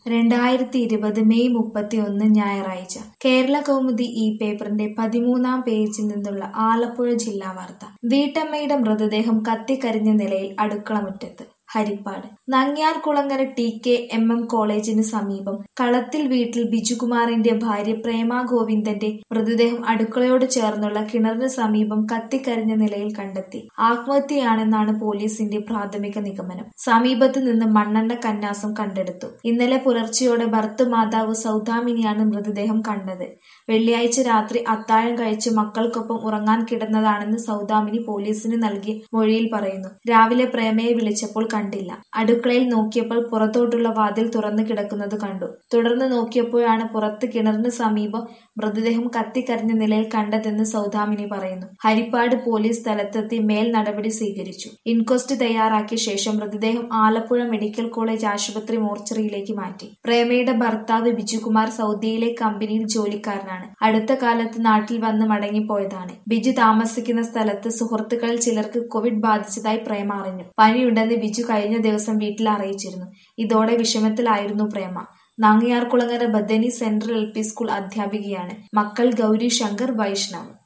രണ്ടായിരത്തി ഇരുപത് മെയ് മുപ്പത്തിയൊന്ന് ഞായറാഴ്ച കേരള കൗമുദി ഈ പേപ്പറിന്റെ പതിമൂന്നാം പേജിൽ നിന്നുള്ള ആലപ്പുഴ ജില്ലാ വാർത്ത വീട്ടമ്മയുടെ മൃതദേഹം കത്തിക്കരിഞ്ഞ നിലയിൽ അടുക്കളമുറ്റത്ത് Harippad Nangiarkulangara T K M M കോളേജിന് സമീപം കളത്തിൽ വീട്ടിൽ ബിജുകുമാറിന്റെ ഭാര്യ പ്രേമ ഗോവിന്ദന്റെ മൃതദേഹം അടുക്കളയോട് ചേർന്നുള്ള കിണറിന് സമീപം കത്തിക്കരിഞ്ഞ നിലയിൽ കണ്ടെത്തി ആത്മഹത്യയാണെന്നാണ് പോലീസിന്റെ പ്രാഥമിക നിഗമനം സമീപത്ത് നിന്ന് മണ്ണെണ്ണ കന്നാസം കണ്ടെടുത്തു ഇന്നലെ പുലർച്ചെയോടെ ഭർത്തൃമാതാവ് സൗദാമിനിയാണ് മൃതദേഹം കണ്ടത് വെള്ളിയാഴ്ച രാത്രി അത്താഴം കഴിച്ച് മക്കൾക്കൊപ്പം ഉറങ്ങാൻ കിടന്നതാണെന്ന് സൗദാമിനി പോലീസിന് നൽകിയ മൊഴിയിൽ പറയുന്നു രാവിലെ പ്രേമയെ വിളിച്ചപ്പോൾ കണ്ടില്ല അടുക്കളയിൽ നോക്കിയപ്പോൾ പുറത്തോട്ടുള്ള വാതിൽ തുറന്നു കിടക്കുന്നത് കണ്ടു തുടർന്ന് നോക്കിയപ്പോഴാണ് പുറത്ത് കിണറിന് സമീപം മൃതദേഹം കത്തിക്കരിഞ്ഞ നിലയിൽ കണ്ടതെന്ന് സൗദാമിനി പറയുന്നു ഹരിപ്പാട് പോലീസ് സ്ഥലത്തെത്തി മേൽ നടപടി സ്വീകരിച്ചു ഇൻക്വസ്റ്റ് തയ്യാറാക്കിയ ശേഷം മൃതദേഹം ആലപ്പുഴ മെഡിക്കൽ കോളേജ് ആശുപത്രി മോർച്ചറിയിലേക്ക് മാറ്റി പ്രേമയുടെ ഭർത്താവ് ബിജുകുമാർ സൗദിയിലെ കമ്പനിയിൽ ജോലിക്കാരനാണ് അടുത്ത കാലത്ത് നാട്ടിൽ വന്ന് മടങ്ങിപ്പോയതാണ് ബിജു താമസിക്കുന്ന സ്ഥലത്ത് സുഹൃത്തുക്കളിൽ ചിലർക്ക് കോവിഡ് ബാധിച്ചതായി പ്രേമ അറിഞ്ഞു പനിയുണ്ടെന്ന് ബിജു കഴിഞ്ഞ ദിവസം വീട്ടിൽ അറിയിച്ചിരുന്നു ഇതോടെ വിഷമത്തിലായിരുന്നു Prema Nangiarkulangara Bethany central L P school അധ്യാപികയാണ് മക്കൾ ഗൗരി ശങ്കർ വൈഷ്ണവ്